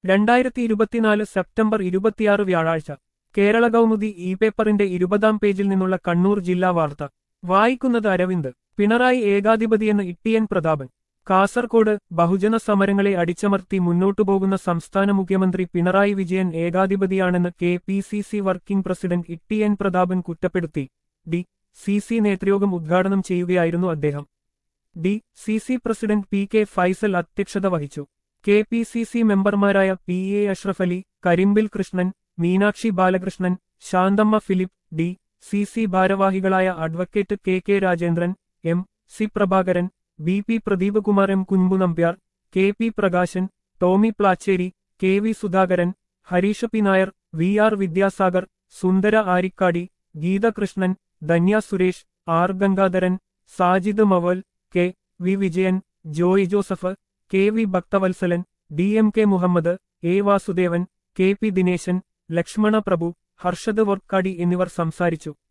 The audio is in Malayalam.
രണ്ടായിരത്തി ഇരുപത്തിനാല് സെപ്റ്റംബർ ഇരുപത്തിയാറ് വ്യാഴാഴ്ച കേരള കൗമുദി ഇ പേപ്പറിന്റെ ഇരുപതാം പേജിൽ നിന്നുള്ള കണ്ണൂർ ജില്ലാ വാർത്ത വായിക്കുന്നത് അരവിന്ദ് പിണറായി ഏകാധിപതിയെന്ന് ഇട്ടിയൻ പ്രതാപൻ കാസർകോട് ബഹുജന സമരങ്ങളെ അടിച്ചമർത്തി മുന്നോട്ടു പോകുന്ന സംസ്ഥാന മുഖ്യമന്ത്രി പിണറായി വിജയൻ ഏകാധിപതിയാണെന്ന് K P C C working president Ittiyan Prathapan കുറ്റപ്പെടുത്തി ഡി സി സി നേതൃയോഗം ഉദ്ഘാടനം ചെയ്യുകയായിരുന്നു അദ്ദേഹം D C C president P K Faisal അധ്യക്ഷത വഹിച്ചു കെ പി സി സി മെമ്പർമാരായ P A Ashraf Ali Karimbil Krishnan Meenakshi Balakrishnan Shanthamma Philip D C C ഭാരവാഹികളായ advocate K K Rajendran M C Prabhakaran B P Pradeep Kumar M Kunpu Nambiar K P Prakashan Tomy Plachery K V Sudhakaran Harish P Nair V R Vidyasagar Sundara Arikkadi Geethakrishnan Dhanya Suresh R Gangadharan Sajid Maval K V Vijayan Joy Joseph K V Bhakthavalsalan D M K Muhammad A Vasudevan K P Dineshan Lakshmana Prabhu Harshad Vorkady എന്നിവർ സംസാരിച്ചു